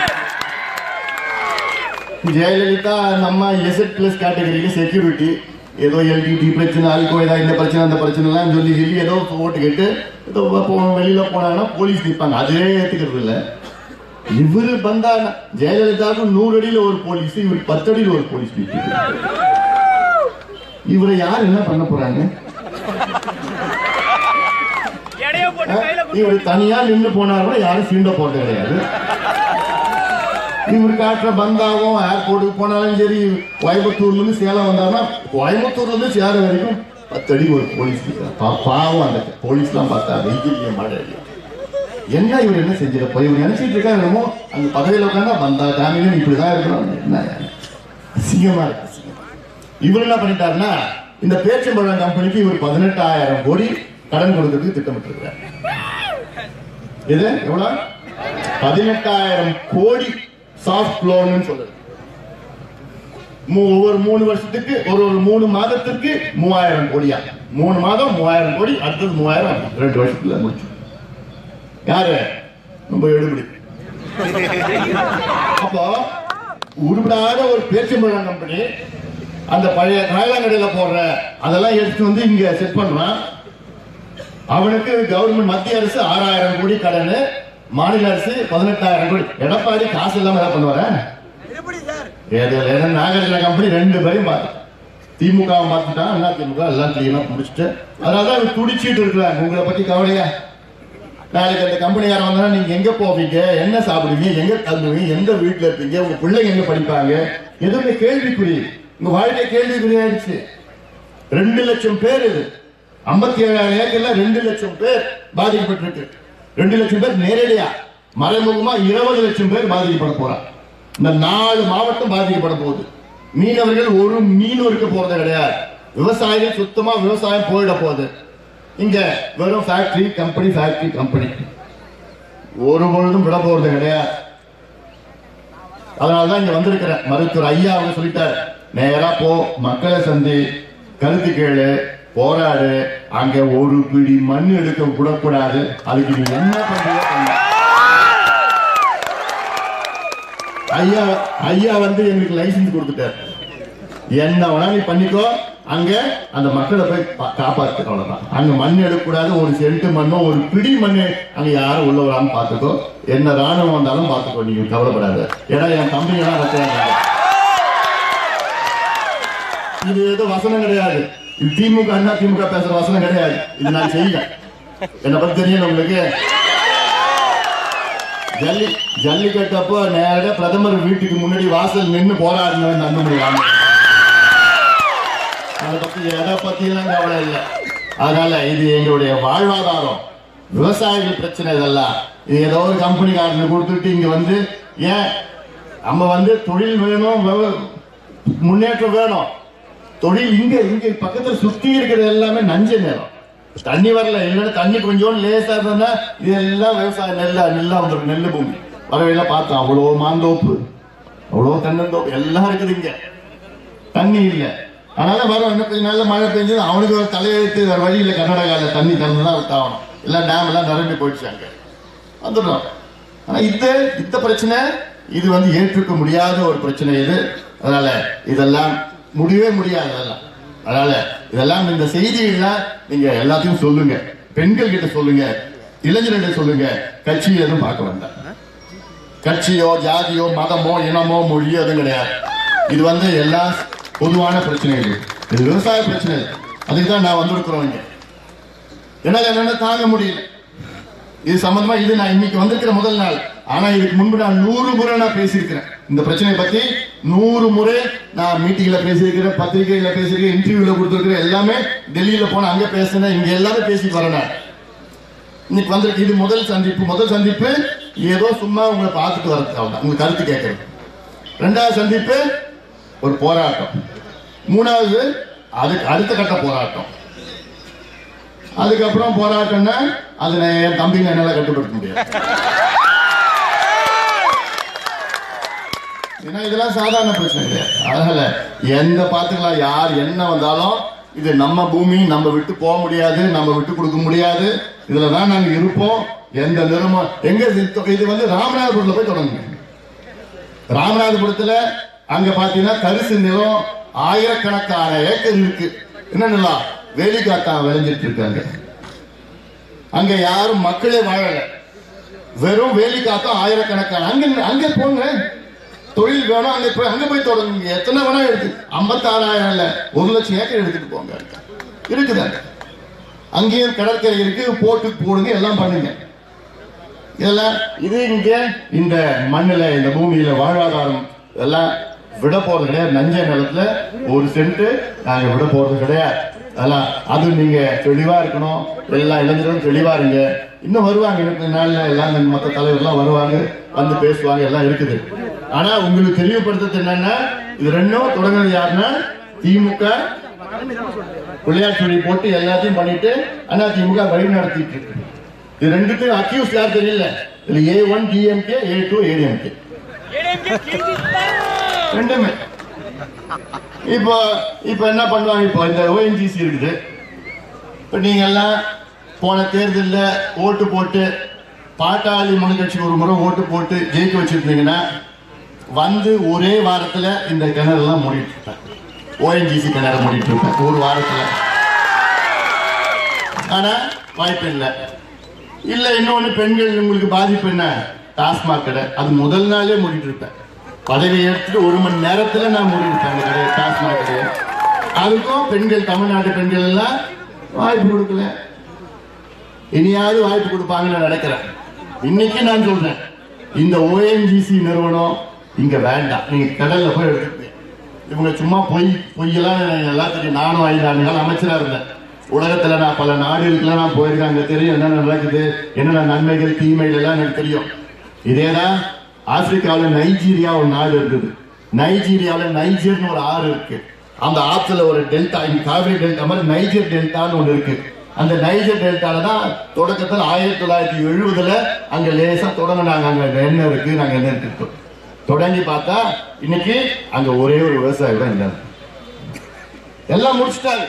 ஜெயலலிதா நம்ம எசட் பிளஸ் கேட்டகரிக்கு செக்யூரிட்டி ஏதோ எல்டிடி பிரச்சனை அல்கோய்தா இந்த பிரச்சனை அந்த பிரச்சனை எல்லாம் சொல்லி சொல்லி ஏதோ ஓட்டு கேட்டு ஏதோ போ- வெளியில போனாங்கன்னா போலீஸ் நிற்பாங்க அதே ஏத்துக்கிறது இல்ல இவரு வந்தா ஜெயலலிதாவுக்கு நூறு அடியில ஒரு போலீஸ் இவர் பத்து அடியில ஒரு போலீஸ் நிற்குது இவரை யார் என்ன பண்ண போறாங்க எடைய போட்டு கையில குடுத்து இவர் தனியா நின்று போனா கூட யாரும் சீண்ட போறது கிடையாது இவர் காட்டுற பந்தாவும் ஏர்போர்ட்டுக்கு போனாலும் சரி கோயம்புத்தூர்ல இருந்து சேலம் வந்தாருன்னா கோயம்புத்தூர்ல இருந்து சேலம் வரைக்கும் பத்து அடி ஒரு போலீஸ் நிக்கிறார். பா- பாவம் அந்த போலீஸ்லாம் பார்த்தா வெயிலிய மழை என்ன இவர் என்ன செஞ்சிருப்போம் இவர் நினைச்சிட்டு இருக்கா என்னமோ அந்த பதவியில உட்காந்தா பந்தா காமிகன் இப்படிதான் இருக்கணும் என்ன அசிங்கமா இருக்கு அசிங்கமா. இவர் என்ன பண்ணிட்டாருன்னா இந்த பேச்சம்பழம் கம்பெனிக்கு இவர் பதினெட்டாயிரம் கோடி கடன் கொடுக்கறதுக்கு திட்டமிட்டிருக்கிறார் இது எவ்வளவு பதினெட்டாயிரம் கோடி சாஃப்ட் லோன் சொல்றது மூ- ஒவ்வொரு மூணு வருஷத்துக்கு ஒரு ஒரு மூணு மாதத்திற்கு மூவாயிரம் கோடியா மூணு மாதம் மூவாயிரம் கோடி அடுத்தது மூவாயிரம் ரெண்டு வருஷத்துல முடிச்சு யாரு ரொம்ப எடுபடி அப்போ உருப்படாத ஒரு பேச்சம்பழம் கம்பெனி அந்த பழைய காயலாங்கடையில போடுற அதெல்லாம் எடுத்து வந்து இங்க செட் பண்றான் அவனுக்கு கவர்மெண்ட் மத்திய அரசு ஆறாயிரம் கோடி கடன் மாநில அரசு பதினெட்டாயிரம் கோடி எடப்பாடி காசு இல்லாம என்ன பண்ணுவார நாகார்ஜுன கம்பெனி ரெண்டு பேரையும் பார்த்து திமுக வும் பார்த்துட்டான் அண்ணா திமுக எல்லாம் கிளீனா முடிச்சுட்டு அதனாலதான் இவங்க துடிச்சிட்டு இருக்கிறாங்க உங்களை பத்தி கவலையா நாளைக்கு அந்த கம்பெனியார வந்தா நீங்க எங்க போவீங்க என்ன சாப்பிடுவீங்க எங்க தங்குவீங்க எந்த வீட்டுல இருப்பீங்க உங்க பிள்ளைங்க எங்க படிப்பாங்க எதுவுமே கேள்விக்குறி உங்க வாழ்க்கை கேள்விக்குறி ஆயிடுச்சு ரெண்டு லட்சம் பேர் இது ஐம்பத்தி ஏழாயிரம் ஏக்கர்ல ரெண்டு லட்சம் பேர் பாதிக்கப்பட்டிருக்கு ரெண்டு லட்சம் பேர் நேரடியா மறைமுகமா இருபது லட்சம் பேர் பாதிக்கப்பட போறாங்க இந்த நாலு மாவட்டம் பாதிக்கப்பட போகுது மீனவர்கள் ஒரு மீன் இருக்க போறது கிடையாது விவசாயிகள் சுத்தமா விவசாயம் போயிட போகுது இங்க வெறும் ஃபேக்டரி கம்பெனி ஃபேக்டரி கம்பெனி ஒரு பொழுதும் விட போறது கிடையாது அதனாலதான் இங்க வந்திருக்கிறேன் மருத்துவர் ஐயா அவங்க சொல்லிட்டாரு நேரா போ மக்களை சந்தி கருத்து கேளு போராடு அங்க ஒரு பிடி மண் எடுக்க விடக்கூடாது அதுக்கு நீ என்ன பண்றியோ பண்ணு. ஐயா ஐயா வந்து எங்களுக்கு லைசன்ஸ் கொடுத்துட்டாரு என்ன வேணா நீ பண்ணிக்கோ அங்க அந்த மக்களை போய் பா- காப்பாத்து அவ்வளவுதான் அங்க மண் எடுக்கக்கூடாது ஒரு சென்ட் மண்ணோ ஒரு பிடி மண்ணு அங்க யாரும் உள்ள வராம பாத்துக்கோ என்ன ராணுவம் வந்தாலும் பாத்துக்கோ நீங்க கவலைப்படாத ஏன்னா என் தம்பி எல்லாம் ரத்தம் இது ஏதோ வசனம் கிடையாது இது திமுக அண்ணா திமுக பேசுற வசனம் கிடையாது இது நான் செய்யல என்னை பத்தி தெரியல உங்களுக்கு ஜல்லி ஜல்லிக்கட்டப்போ நேரடியா பிரதமர் வீட்டுக்கு முன்னாடி வாசல் நின்னு போராடினவன் நந்தமணி ராமன் அதை பத்தி எதை பத்தி எல்லாம் கவலை இல்லை அதனால இது எங்களுடைய வாழ்வாதாரம் விவசாயிகள் பிரச்சனை இதெல்லாம் இது ஏதோ ஒரு கம்பெனிக்காரனுக்கு கொடுத்துட்டு இங்க வந்து ஏன் நம்ம வந்து தொழில் வேணும் விவ- முன்னேற்றம் வேணும் தொழில் இங்க இங்க பக்கத்துல சுத்தி இருக்கிறது எல்லாமே நஞ்ச நேரம் தண்ணி வரல இல்லைன்னா தண்ணி கொஞ்சம் லேசா இருந்தா இது எல்லாம் விவசாயம் நெல்லா நெல்லா வந்துருக்கு நெல்லு பூமி வரவையெல்லாம் பார்த்தோம் அவ்வளோ மாந்தோப்பு அவ்வளோ தென்னந்தோப்பு எல்லாம் இருக்குது இங்க தண்ணி இல்ல அதனால வரும் இன்னும் கொஞ்சம் நல்ல மழை பெஞ்சது அவனுக்கு ஒரு தலையெழுத்து வேற வழி இல்லை கர்நாடகாவில் தண்ணி திறந்து தான் விட்டாகணும் எல்லாம் டேம் எல்லாம் நிரம்பி போயிடுச்சு அங்க வந்துடுறோம் ஆனா இந்த இந்த பிரச்சனை இது வந்து ஏற்றுக்க முடியாத ஒரு பிரச்சனை இது அதனால இதெல்லாம் முடியவே முடியாது அதெல்லாம் அதனால இதெல்லாம் இந்த செய்திகள்லாம் நீங்க எல்லாத்தையும் சொல்லுங்க பெண்கள் கிட்ட சொல்லுங்க இளைஞர்கிட்ட சொல்லுங்க கட்சி எதுவும் பார்க்க வேண்டாம் கட்சியோ ஜாதியோ மதமோ இனமோ மொழியோ எதுவும் கிடையாது இது வந்து எல்லா பொதுவான பிரச்சனைகள் இது விவசாய பிரச்சனை அதுக்கு தான் நான் வந்திருக்கிறோம் இங்க என்னால என்னன்னு தாங்க முடியல இது சம்பந்தமா இது நான் இன்னைக்கு வந்திருக்கிற முதல் நாள் ஆனா இதுக்கு முன்பு நான் நூறு முறை நான் பேசியிருக்கிறேன் இந்த பிரச்சனையை பத்தி நூறு முறை நான் மீட்டிங்ல பேசியிருக்கிறேன் பத்திரிகையில பேசியிருக்கேன் இன்டர்வியூல கொடுத்திருக்கிறேன் எல்லாமே டெல்லியில போன அங்க பேசினேன் இங்க எல்லாமே பேசிட்டு வரேன் நான். இன்னைக்கு வந்திருக்கு இது முதல் சந்திப்பு முதல் சந்திப்பு ஏதோ சும்மா உங்களை பார்த்துட்டு வரது அவ்வளவுதான் உங்க கருத்து கேட்கறது ரெண்டாவது சந்திப்பு ஒரு போராட்டம் மூணாவது அதுக்கு அடுத்த கட்ட போராட்டம் அதுக்கப்புறம் போராட்டம்னா அது நான் என் தம்பிங்க என்னால கட்டுப்படுத்த முடியாது ஏன்னா இதெல்லாம் சாதாரண பிரச்சனை கிடையாது அதனால எந்த பாத்துக்கலாம் யார் என்ன வந்தாலும் இது நம்ம பூமி நம்ம விட்டு போக முடியாது நம்ம விட்டு கொடுக்க முடியாது இதுல தான் நாங்க இருப்போம் எந்த நிறுவனம் எங்க இது- இது வந்து ராமநாதபுரத்துல போய் தொடங்குங்க ராமநாதபுரத்துல அங்க பாத்தீங்கன்னா தரிசு நிலம் ஆயிரக்கணக்கான ஏக்கர் இருக்கு என்னன்னா வேலிக்காத்தான் விளைஞ்சிட்டு இருக்காங்க அங்க யாரும் மக்களே வாழல வெறும் வேலிக்காத்தான் ஆயிரக்கணக்கான அங்க அங்க போங்க தொழில் வேணும் அங்க போய் அங்க போய் தொடங்குங்க எத்தனை வேணா எடுத்து ஐம்பத்தாறாயிரம் இல்ல ஒரு லட்சம் ஏக்கர் எடுத்துட்டு போங்க இருக்குது அங்க அங்கேயும் கடற்கரை இருக்கு போட்டு போடுங்க எல்லாம் பண்ணுங்க இதெல்லாம் இது இங்க இந்த மண்ணுல இந்த பூமியில வாழ்வாதாரம் எல்லாம் விட போறது கிடையாது நஞ்ச நிலத்துல ஒரு சென்ட் நாங்க விட போறது கிடையாது அதெல்லாம் அது நீங்க தெளிவா இருக்கணும் எல்லா இளைஞர்களும் தெளிவா இருங்க இன்னும் வருவாங்க இன்னும் நாள்ல எல்லாம் இந்த மத்த தலைவர்லாம் வருவாங்க வந்து பேசுவாங்க எல்லாம் இருக்குது ஆனா உங்களுக்கு தெளிவுபடுத்துறது என்னன்னா இது ரெண்டும் தொடங்குறது யாருன்னா திமுக விளையாட்டு போட்டு எல்லாத்தையும் பண்ணிட்டு அண்ணா திமுக வழி நடத்திட்டு இருக்கு இது ரெண்டுத்தையும் அக்யூஸ் யார் தெரியல இதுல A one DMK A two ADMK ADMK கிழிஞ்சிட்டான் ரெண்டுமே இப்போ இப்போ என்ன பண்ணுவாங்க இப்போ இந்த ஓஎன்ஜிசி இருக்குது இப்போ நீங்க எல்லாம் போன தேர்தலில் ஓட்டு போட்டு பாட்டாளி மக்கள் கட்சிக்கு ஒரு முறை ஓட்டு போட்டு ஜெயிக்க வச்சிருந்தீங்கன்னா வந்து ஒரே வாரத்துல இந்த கிணறுலாம் மூடிட்டு இருப்பேன் ஓஎன்ஜிசி கிணறு மூடிட்டு இருப்பேன் ஒரு வாரத்துல ஆனா வாய்ப்பு இல்லை இல்ல இன்னொன்னு பெண்கள் உங்களுக்கு பாதிப்பு என்ன டாஸ்மாக் கடை அது முதல் நாளே மூடிட்டு இருப்பேன் பதவி எடுத்துட்டு ஒரு மணி நேரத்துல நான் மூடிருப்பேன் அந்த கடையை டாஸ்மாக் கடையை அதுக்கும் பெண்கள் தமிழ்நாட்டு பெண்கள் எல்லாம் வாய்ப்பு கொடுக்கல இனியாவது வாய்ப்பு கொடுப்பாங்கன்னு நான் நினைக்கிறேன் இன்னைக்கு நான் சொல்றேன் இந்த ஓஎன்ஜிசி நிறுவனம் இங்க வேண்டாம் நீங்க கடல்ல போய் எடுத்துக்கங்க இவங்க சும்மா பொய் பொய்யெல்லாம் எனக்கு எல்லாம் தெரியும் நானும் ஐந்து ஆண்டு காலம் அமைச்சரா இருந்தேன் உலகத்துல நான் பல நாடுகளுக்குலாம் நான் போயிருக்கேன் அங்க தெரியும் என்னென்ன நடக்குது என்னென்ன நன்மைகள் தீமைகள் எல்லாம் எனக்கு தெரியும் இதேதான் ஆப்பிரிக்காவில் நைஜீரியா ஒரு நாடு இருக்குது நைஜீரியாவில் நைஜர்னு ஒரு ஆறு இருக்கு அந்த ஆத்துல ஒரு டெல்டா இங்க காவிரி டெல்டா மாதிரி நைஜர் டெல்டான்னு ஒன்று இருக்கு அந்த நைஜர் டெல்டால தான் தொடக்கத்தில் ஆயிரத்தி தொள்ளாயிரத்தி எழுபதுல அங்க லேசா தொடங்கினாங்க அங்க என்ன இருக்கு நாங்க என்ன இருக்கு தொடங்கி பார்த்தா இன்னைக்கு அங்க ஒரே ஒரு விவசாயி கூட இல்லை எல்லாம் முடிச்சிட்டாங்க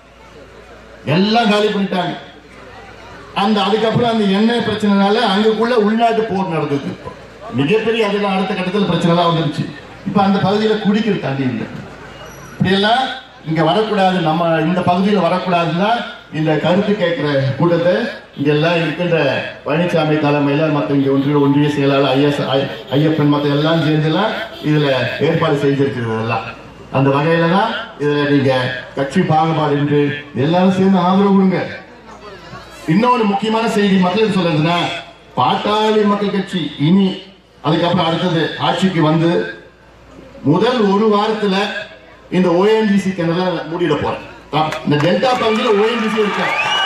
எல்லாம் காலி பண்ணிட்டாங்க அந்த அதுக்கப்புறம் அந்த எண்ணெய் பிரச்சனைனால அங்கக்குள்ள உள்நாட்டு போர் நடந்தது இப்போ. மிகப்பெரிய அதுல அடுத்த கட்டத்தில் பிரச்சனை தான் வந்துருச்சு இப்ப அந்த பகுதியில குடிக்கிற தண்ணி இல்லை இப்படியெல்லாம் இங்க வரக்கூடாது நம்ம இந்த பகுதியில் வரக்கூடாதுன்னா இந்த கருத்து கேட்கிற கூட்டத்தை இங்க எல்லாம் இருக்கின்ற பழனிசாமி தலைமையில மத்த இங்க ஒன்றிய ஒன்றிய செயலாளர் ஐஎஸ் ஐயப்பன் மத்த எல்லாம் சேர்ந்துலாம் இதுல ஏற்பாடு செய்திருக்கிறது எல்லாம் அந்த வகையில தான் இதுல நீங்க கட்சி பாகுபாடு என்று எல்லாரும் சேர்ந்து ஆதரவு கொடுங்க இன்னொரு முக்கியமான செய்தி மக்களுக்கு சொல்றதுன்னா பாட்டாளி மக்கள் கட்சி இனி அதுக்கப்புறம் அடுத்தது ஆட்சிக்கு வந்து முதல் ஒரு வாரத்துல இந்த ஓஎன்ஜிசி கிணறுல மூடிட போறேன் அப்~ இந்த டெல்டா பகுதியில ஓஎன்ஜிசி இருக்க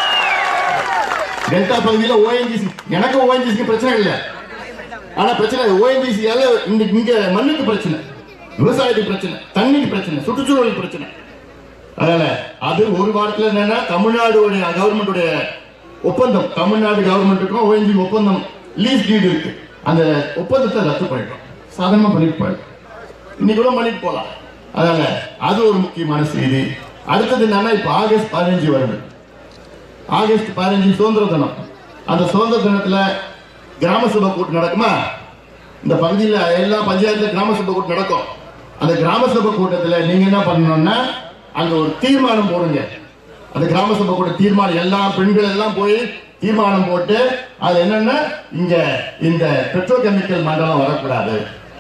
டெல்டா பகுதியில ஓஎன்ஜிசி எனக்கு ஓஎன்ஜிசி பிரச்சனை இல்லை ஆனா பிரச்சனை ஓஎன்ஜிசியால இந்த இங்க மண்ணுக்கு பிரச்சனை விவசாயத்துக்கு பிரச்சனை தண்ணிக்கு பிரச்சனை சுற்றுச்சூழலுக்கு பிரச்சனை அதனால அது ஒரு வாரத்துல என்னன்னா தமிழ்நாடுடைய கவர்மெண்டுடைய ஒப்பந்தம் தமிழ்நாடு கவர்மெண்ட்டுக்கும் ஓஎன்ஜி ஒப்பந்தம் லீஸ் டீடு இருக்கு அந்த ஒப்பந்தத்தை ரத்து பண்ணிட்டோம் சாதாரணமா பண்ணிட்டு போயிடும் இன்னைக்கு கூட பண்ணிட்டு போலாம் அதனால அது ஒரு முக்கியமான செய்தி அடுத்தது என்னன்னா இப்ப ஆகஸ்ட் பதினஞ்சு வருது ஆகஸ்ட் பதினஞ்சு சுதந்திர தினம் அந்த சுதந்திர தினத்துல கிராம சபை கூட்டம் நடக்குமா இந்த பகுதியில் எல்லா பஞ்சாயத்துல கிராம சபை கூட்டம் நடக்கும் அந்த கிராம சபை கூட்டத்துல நீங்க என்ன பண்ணணும்னா அங்க ஒரு தீர்மானம் போடுங்க அந்த கிராம சபை கூட தீர்மானம் எல்லா பெண்கள் எல்லாம் போய் தீர்மானம் போட்டு அது என்னன்னா இங்க இந்த பெட்ரோ கெமிக்கல் மண்டலம் வரக்கூடாது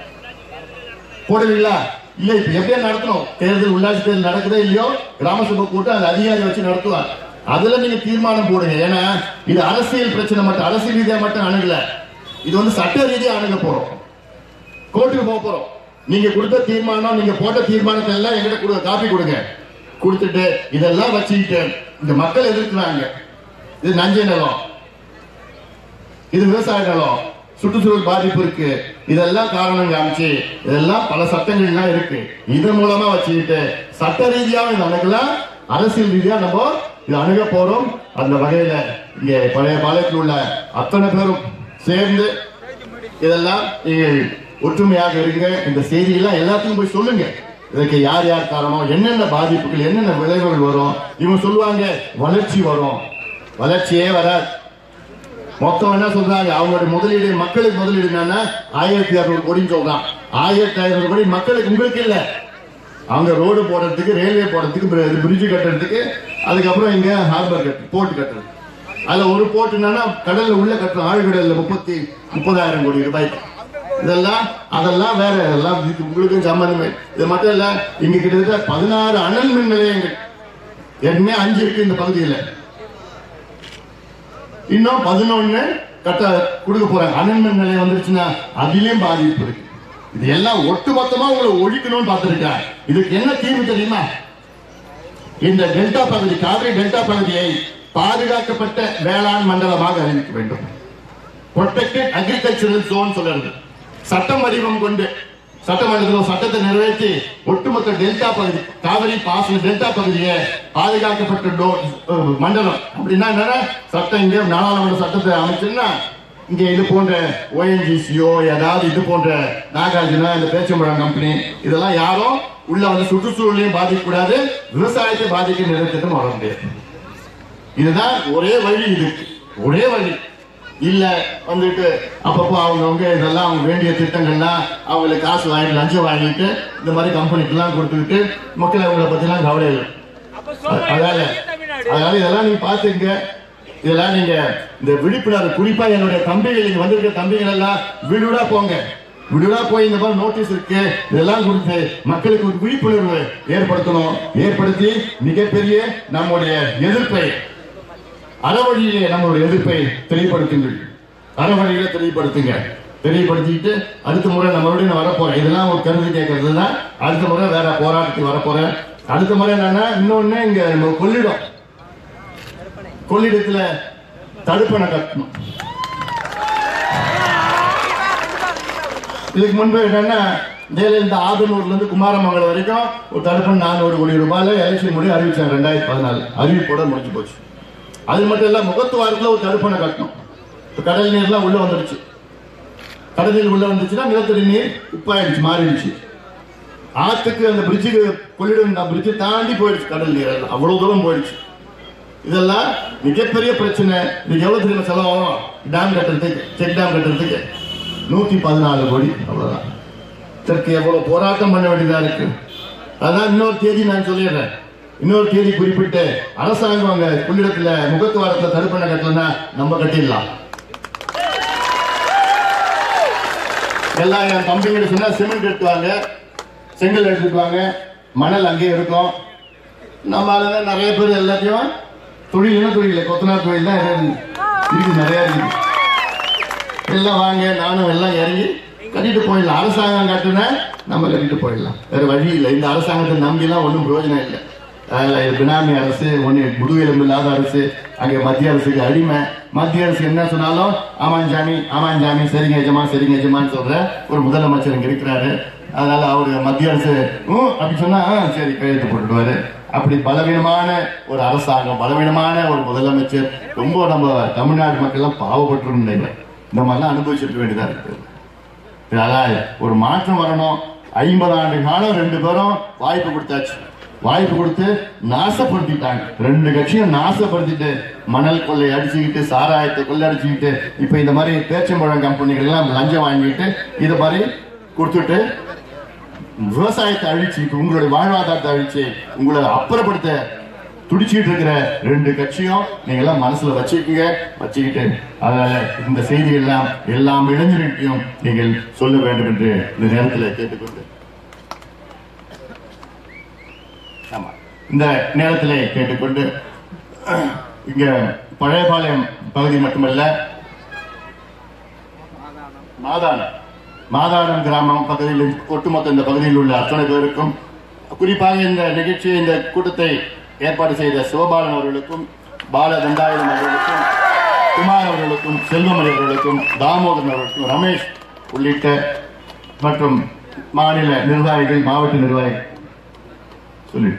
போடுவீங்களா இல்ல இப்ப எப்படியா நடத்தணும் தேர்தல் உள்ளாட்சி தேர்தல் நடக்குதோ இல்லையோ கிராம சபை கூட்டம் அந்த அதிகாரி வச்சு நடத்துவாங்க அதுல நீங்க தீர்மானம் போடுங்க ஏன்னா இது அரசியல் பிரச்சனை மட்டும் அரசியல் ரீதியா மட்டும் அணுகல இது வந்து சட்ட ரீதியா அணுக போறோம் கோர்ட்டுக்கு போக போறோம் நீங்க கொடுத்த தீர்மானம் நீங்க போட்ட தீர்மானத்தை எல்லாம் எங்கிட்ட கொடு காப்பி கொடுங்க கொடுத்துட்டு இதெல்லாம் வச்சுக்கிட்டு இந்த மக்கள் எதிர்க்கிறாங்க இது நஞ்சை நிலம் இது விவசாய நிலம் சுற்றுச்சூழல் பாதிப்பு இருக்கு இதெல்லாம் காரணம் காமிச்சு இதெல்லாம் பல சட்டங்கள்லாம் இருக்கு இது மூலமா வச்சுக்கிட்டு சட்ட ரீதியாக இது அணுகலாம் அரசியல் ரீதியா நம்ம இது அணுக போறோம் அந்த வகையில இங்க பழைய பாளையத்தில் உள்ள அத்தனை பேரும் சேர்ந்து இதெல்லாம் நீங்கள் ஒற்றுமையாக இருங்க இந்த செய்தியெல்லாம் எல்லாத்தையும் போய் சொல்லுங்க இதுக்கு யார் யார் காரணம் என்னென்ன பாதிப்புகள் என்னென்ன விளைவுகள் வரும் இவங்க சொல்லுவாங்க வளர்ச்சி வரும் வளர்ச்சியே வராது மொத்தம் என்ன சொல்றாங்க அவங்களுடைய முதலீடு மக்களுக்கு முதலீடு என்னன்னா ஆயிரத்தி இருநூறு கோடின்னு சொல்றான் ஆயிரத்தி ஐநூறு கோடி மக்களுக்கு உங்களுக்கு இல்ல அவங்க ரோடு போடுறதுக்கு ரயில்வே போடுறதுக்கு பிரிட்ஜ் கட்டுறதுக்கு அதுக்கப்புறம் இங்க ஹார்பர் கட்டு போர்ட் கட்டுறது அதுல ஒரு போர்ட் என்னன்னா கடல்ல உள்ள கட்டுற ஆழ்கடல்ல முப்பத்தி முப்பதாயிரம் கோடி ரூபாய்க்கு இதெல்லாம் அதெல்லாம் வேற இதெல்லாம் இதுக்கு உங்களுக்கும் சம்பந்தமே இது மட்டும் இல்ல இங்க கிட்டத்தட்ட பதினாறு அனல் மின் நிலையங்கள் ஏற்கனவே அஞ்சு இருக்கு இந்த பகுதியில் இன்னும் பதினொன்னு கட்ட கொடுக்க போறாங்க அனல் மின் நிலையம் வந்துருச்சுன்னா அதிலையும் பாதிப்பு இருக்கு இது எல்லாம் ஒட்டுமொத்தமா உங்களை ஒழிக்கணும்னு பார்த்திருக்காங்க இதுக்கு என்ன தீர்வு தெரியுமா இந்த டெல்டா பகுதி காவிரி டெல்டா பகுதியை பாதுகாக்கப்பட்ட வேளாண் மண்டலமாக அறிவிக்க வேண்டும் ப்ரொடெக்டட் அக்ரிகல்ச்சரல் ஜோன் சொல்றது சட்டம் வடிவம் கொண்டு சட்டமன்றத்தில் சட்டத்தை நிறைவேற்றி ஒட்டுமொத்த டெல்டா பகுதி காவிரி பாசன டெல்டா பகுதியை பாதுகாக்கப்பட்ட டோ அஹ் மண்டலம் அப்படின்னா என்னன்னா சட்டம் இங்க நாடாளுமன்ற சட்டத்தை அமைச்சுன்னா இங்க இது போன்ற ஓஎன்ஜிசியோ ஏதாவது இது போன்ற நாகார்ஜுனா இந்த பேச்சம்பழம் கம்பெனி இதெல்லாம் யாரும் உள்ள வந்து சுற்றுச்சூழலையும் பாதிக்கக்கூடாது விவசாயத்தை பாதிக்க நிலையத்திட்டம் வர முடியாது இதுதான் ஒரே வழி இதுக்கு ஒரே வழி இல்ல வந்துட்டு அப்பப்போ அவங்கவுங்க இதெல்லாம் அவங்க வேண்டிய திட்டங்கள்லாம் அவங்களுக்கு காசு வாங்கி லஞ்சம் வாங்கிட்டு இந்த மாதிரி கம்பெனிக்கெல்லாம் கொடுத்துக்கிட்டு மக்கள் அவங்கள பத்திலாம் கவலை இல்லை அப்ப சோமாலி அதனால தமிழ்நாடு அதனால இதெல்லாம் நீங்க பாத்துங்க இதெல்லாம் நீங்க இந்த விழிப்புணர்வு குறிப்பா என்னுடைய தம்பிகள் இங்க வந்திருக்க தம்பிகள் எல்லாம் வீடுடா போங்க வீடுடா போய் இந்த மாதிரி நோட்டீஸ் இருக்கு இதெல்லாம் கொடுத்து மக்களுக்கு ஒரு விழிப்புணர்வு ஏற்படுத்தணும் ஏற்படுத்தி மிகப்பெரிய நம்முடைய எதிர்ப்பை அறவழியிலே நம்மளுடைய எதிர்ப்பை தெளிவுபடுத்துங்கள் அறவழியில தெளிவுபடுத்துங்க தெளிவுபடுத்திட்டு அடுத்த முறை நம்ம மறுபடியும் நான் வரப்போறேன் இதெல்லாம் ஒரு கருத்து கேட்கறது தான் அடுத்த முறை வேற போராட்டத்துக்கு வரப்போறேன் அடுத்த முறை என்னன்னா இன்னொன்னு இங்க நம்ம கொள்ளிடம் கொள்ளிடத்துல தடுப்பணை கட்டணும் இதுக்கு முன்பு என்னன்னா ஜெயலலிதா ஆதனூர்ல இருந்து குமாரமங்கலம் வரைக்கும் ஒரு தடுப்பணை நானூறு கோடி ரூபாயில எலெக்ஷன் முடி அறிவிச்சாங்க ரெண்டாயிரத்தி பதினாலு அறிவிப்போட முடிஞ்சு போச்சு அது மட்டும் இல்ல முகத்துவாரத்துல ஒரு தடுப்பணை கட்டணும் இப்ப கடல் நீர்லாம் உள்ள வந்துருச்சு கடல் நீர் உள்ள வந்துச்சுன்னா நிலத்தடி நீர் உப்பாயிடுச்சு மாறிடுச்சு ஆத்துக்கு அந்த பிரிட்ஜுக்கு கொள்ளிடம் பிரிட்ஜை தாண்டி போயிடுச்சு கடல் நீர் எல்லாம். அவ்வளவு தூரம் போயிடுச்சு இதெல்லாம் மிகப்பெரிய பிரச்சனை இதுக்கு எவ்வளவு தெரியுமா செலவாகும் டேம் கட்டுறதுக்கு செக் டேம் கட்டுறதுக்கு நூத்தி பதினாலு கோடி அவ்வளவுதான் இதற்கு எவ்வளவு போராட்டம் பண்ண வேண்டியதா இருக்கு அதான் இன்னொரு தேதி நான் சொல்லிடுறேன் இன்னொரு தேதி குறிப்பிட்டு அரசாங்கம் அங்க கொள்ளிடத்துல முகத்துவாரத்துல தடுப்பணை கட்டலன்னா நம்ம கட்டிடலாம் எல்லாம் என் தம்பிங்கிட்ட சொன்னா சிமெண்ட் எடுத்துவாங்க செங்கல் எடுத்துக்குவாங்க மணல் அங்கேயே இருக்கும் நம்ம அதுல நிறைய பேர் எல்லாத்தையும் தொழில்னா தொழில் கொத்தனார் தொழில் தான் இருக்கு இருக்கு நிறைய இருக்கு எல்லாம் வாங்க நானும் எல்லாம் இறங்கி கட்டிட்டு போயிடலாம் அரசாங்கம் கட்டுனா நம்ம கட்டிட்டு போயிடலாம் வேற வழி இல்லை இந்த அரசாங்கத்தை நம்பிலாம் ஒன்றும் பிரயோஜனம் இல்லை அதில் இது பினாமி அரசு ஒன்று முதுகெலும்பு இல்லாத அரசு அங்கே மத்திய அரசுக்கு அடிமை மத்திய அரசு என்ன சொன்னாலும் ஆமாம் சாமி ஆமாம் சாமி சரிங்க எஜமா சரிங்க எஜமான்னு சொல்ற ஒரு முதலமைச்சர் இங்க இருக்கிறாரு அதனால அவரு மத்திய அரசு ம் அப்படி சொன்னா ஆ, சரி கையெழுத்து போட்டுடுவாரு அப்படி பலவீனமான ஒரு அரசாங்கம் பலவீனமான ஒரு முதலமைச்சர் ரொம்ப நம்ம தமிழ்நாட்டு மக்கள் எல்லாம் பாவப்பட்டு நினைக்கிறேன் இந்த மாதிரிலாம் அனுபவிச்சிருக்க வேண்டியதா இருக்கு அதனால ஒரு மாற்றம் வரணும் ஐம்பது ஆண்டு காலம் ரெண்டு பேரும் வாய்ப்பு கொடுத்தாச்சு வாய்ப்பு கொடுத்து நாசப்படுத்திட்டாங்க ரெண்டு கட்சியும் நாசப்படுத்திட்டு மணல் கொள்ளை அடிச்சுக்கிட்டு சாராயத்தை கொள்ளை அடிச்சுக்கிட்டு இப்ப இந்த மாதிரி பேச்சம்பழம் கம்பெனிகள் எல்லாம் லஞ்சம் வாங்கிட்டு இதை மாதிரி கொடுத்துட்டு விவசாயத்தை அழிச்சு இப்ப உங்களுடைய வாழ்வாதாரத்தை அழிச்சு உங்களை அப்புறப்படுத்த துடிச்சிட்டு இருக்கிற ரெண்டு கட்சியும் நீங்க எல்லாம் மனசுல வச்சுக்கோங்க வச்சுக்கிட்டு அதனால இந்த செய்திகள் எல்லாம் எல்லாம் இளைஞர்களையும் நீங்கள் சொல்ல வேண்டும் என்று இந்த நேரத்தில் கேட்டுக்கொண்டு ஆமா இந்த நேரத்தில் கேட்டுக்கொண்டு இங்க பழையபாளையம் பகுதி மட்டுமல்ல மாதானம் மாதானம் கிராமம் பகுதியில் ஒட்டுமொத்த இந்த பகுதியில் உள்ள அத்தனை பேருக்கும் குறிப்பாக இந்த நிகழ்ச்சியை இந்த கூட்டத்தை ஏற்பாடு செய்த சிவபாலன் அவர்களுக்கும் பால தண்டாயுதம் அவர்களுக்கும் குமார் அவர்களுக்கும் செல்வமணி அவர்களுக்கும் தாமோதரன் அவர்களுக்கும் ரமேஷ் உள்ளிட்ட மற்றும் மாநில நிர்வாகிகள் மாவட்ட நிர்வாகிகள் சொல்லி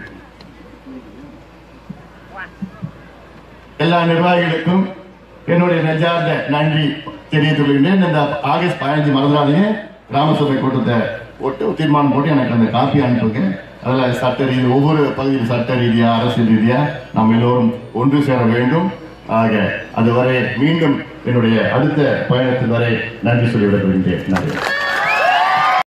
எல்லா நிர்வாகிகளுக்கும் என்னுடைய நெஞ்சார்ந்த நன்றி தெரிவித்துக் கொள்கின்றேன் இந்த ஆகஸ்ட் பதினஞ்சு மறந்துடாதீங்க கிராமசபை கூட்டத்தை போட்டு ஒரு தீர்மானம் போட்டு எனக்கு அந்த காப்பி அனுப்புங்க அதில் சட்ட ரீதி ஒவ்வொரு பகுதியில் சட்ட ரீதியா அரசியல் ரீதியா நாம் எல்லோரும் ஒன்று சேர வேண்டும் ஆக அதுவரை மீண்டும் என்னுடைய அடுத்த பயணத்தில் வரை நன்றி சொல்லி விடைபெறுகின்றேன் நன்றி